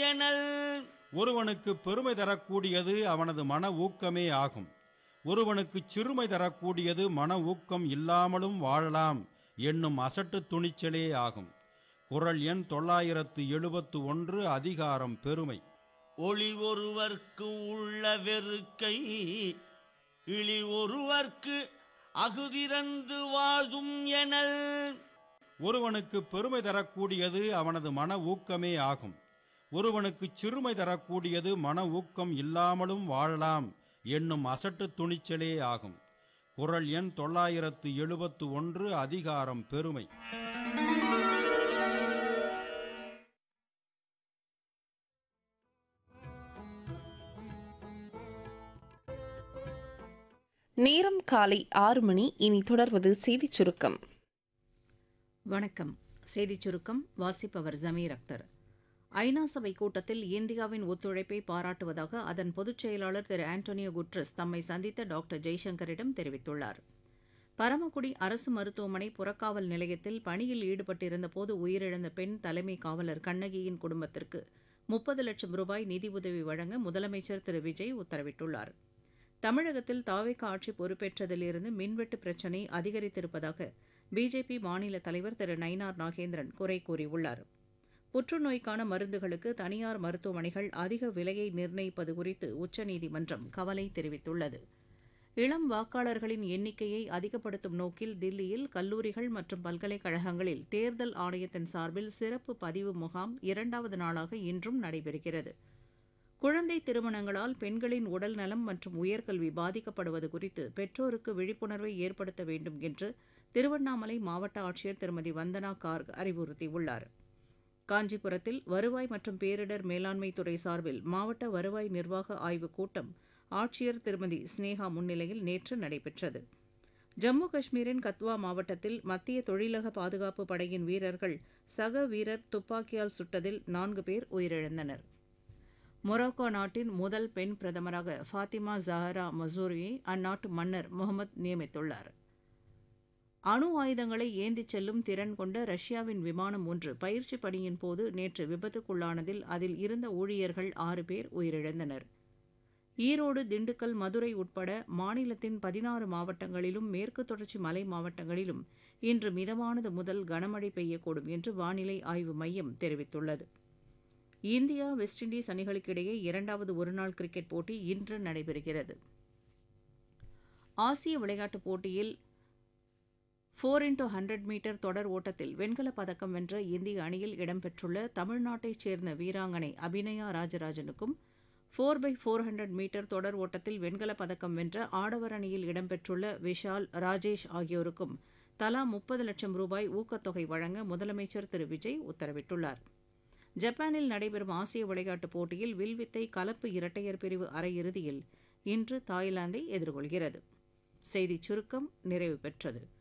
எனல் ஒருவனுக்கு பெருமை தரக்கூடியது அவனது மன ஊக்கமே ஆகும் ஒருவனுக்கு சிறுமை தரக்கூடியது மன ஊக்கம் இல்லாமலும் வாழலாம் என்னும் அசட்டு துணிச்சலே ஆகும் குறள் எண் தொள்ளாயிரத்து எழுபத்து ஒன்று அதிகாரம் பெருமை ஒளி ஒருவர்க்கு உள்ள வெறுக்கை இழி ஒருவர்க்கு அகுதிறந்து வாழும் எனல் ஒருவனுக்கு பெருமை தரக்கூடியது அவனது மன ஊக்கமே ஆகும் ஒருவனுக்கு சிறுமை தரக்கூடியது மன ஊக்கம் இல்லாமலும் வாழலாம் என்னும் அசட்டு துணிச்சலே ஆகும் குறள் எண் தொள்ளாயிரத்து எழுபத்து ஒன்று அதிகாரம் பெருமை நேரம் காலை ஆறு மணி இனி தொடர்வது செய்திச் சுருக்கம் வணக்கம் செய்திச் சுருக்கம் வாசிப்பவர் ஜமீர் அக்தர் ஐநா சபை கூட்டத்தில் இந்தியாவின் ஒத்துழைப்பை பாராட்டுவதாக அதன் பொதுச் செயலாளர் திரு ஆண்டோனியோ குட்ரஸ் தம்மை சந்தித்த டாக்டர் ஜெய்சங்கரிடம் தெரிவித்துள்ளார் பரமக்குடி அரசு மருத்துவமனை புறக்காவல் நிலையத்தில் பணியில் ஈடுபட்டிருந்த போது உயிரிழந்த பெண் தலைமை காவலர் கண்ணகியின் குடும்பத்திற்கு முப்பது லட்சம் ரூபாய் நிதியுதவி வழங்க முதலமைச்சர் திரு விஜய் உத்தரவிட்டுள்ளார் தமிழகத்தில் தாவேக ஆட்சி பொறுப்பேற்றதிலிருந்து மின்வெட்டு பிரச்சினை அதிகரித்திருப்பதாக பிஜேபி மாநில தலைவர் திரு நயினார் நாகேந்திரன் குறை கூறியுள்ளார் புற்றுநோய்க்கான மருந்துகளுக்கு தனியார் மருத்துவமனைகள் அதிக விலையை நிர்ணயிப்பது குறித்து உச்சநீதிமன்றம் கவலை தெரிவித்துள்ளது இளம் வாக்காளர்களின் எண்ணிக்கையை அதிகப்படுத்தும் நோக்கில் தில்லியில் கல்லூரிகள் மற்றும் பல்கலைக்கழகங்களில் தேர்தல் ஆணையத்தின் சார்பில் சிறப்பு பதிவு முகாம் இரண்டாவது நாளாக இன்றும் நடைபெறுகிறது குழந்தை திருமணங்களால் பெண்களின் உடல் நலம் மற்றும் உயர்கல்வி பாதிக்கப்படுவது குறித்து பெற்றோருக்கு விழிப்புணர்வை ஏற்படுத்த வேண்டும் என்று திருவண்ணாமலை மாவட்ட ஆட்சியர் திருமதி வந்தனா கார்க் அறிவுறுத்தியுள்ளார் காஞ்சிபுரத்தில் வருவாய் மற்றும் பேரிடர் மேலாண்மை துறை சார்பில் மாவட்ட வருவாய் நிர்வாக ஆய்வுக் கூட்டம் ஆட்சியர் திருமதி ஸ்னேகா முன்னிலையில் நேற்று நடைபெற்றது ஜம்மு காஷ்மீரின் கத்வா மாவட்டத்தில் மத்திய தொழிலக பாதுகாப்பு படையின் வீரர்கள் சக வீரர் துப்பாக்கியால் சுட்டதில் நான்கு பேர் உயிரிழந்தனர் மொரோக்கோ நாட்டின் முதல் பெண் பிரதமராக ஃபாத்திமா ஜஹரா மசூரியை அந்நாட்டு மன்னர் முகமது நியமித்துள்ளார் அணு ஆயுதங்களை ஏந்திச் செல்லும் திறன் கொண்ட ரஷ்யாவின் விமானம் ஒன்று பயிற்சி பணியின் போது நேற்று விபத்துக்குள்ளானதில் அதில் இருந்த ஊழியர்கள் ஆறு பேர் உயிரிழந்தனர் ஈரோடு திண்டுக்கல் மதுரை உட்பட மாநிலத்தின் பதினாறு மாவட்டங்களிலும் மேற்கு தொடர்ச்சி மலை மாவட்டங்களிலும் இன்று மிதமானது முதல் கனமழை பெய்யக்கூடும் என்று வானிலை ஆய்வு மையம் தெரிவித்துள்ளது இந்தியா வெஸ்ட் இண்டீஸ் அணிகளுக்கிடையே இரண்டாவது ஒருநாள் கிரிக்கெட் போட்டி இன்று நடைபெறுகிறது ஆசிய விளையாட்டுப் போட்டியில் ஃபோர் இன்டூ ஹண்ட்ரட் மீட்டர் தொடர் ஓட்டத்தில் வெண்கலப் பதக்கம் வென்ற இந்திய அணியில் இடம்பெற்றுள்ள தமிழ்நாட்டைச் சேர்ந்த வீராங்கனை அபிநயா ராஜராஜனுக்கும் four by four hundred metre தொடர் ஓட்டத்தில் வெண்கலப் பதக்கம் வென்ற ஆடவர் அணியில் இடம்பெற்றுள்ள விஷால் ராஜேஷ் ஆகியோருக்கும் தலா முப்பது லட்சம் ரூபாய் ஊக்கத்தொகை வழங்க முதலமைச்சர் திரு விஜய் உத்தரவிட்டுள்ளார் ஜப்பானில் நடைபெறும் ஆசிய விளையாட்டுப் போட்டியில் வில்வித்தை கலப்பு இரட்டையர் பிரிவு அரையிறுதியில் இன்று தாய்லாந்தை எதிர்கொள்கிறது செய்திச் சுருக்கம் நிறைவு பெற்றது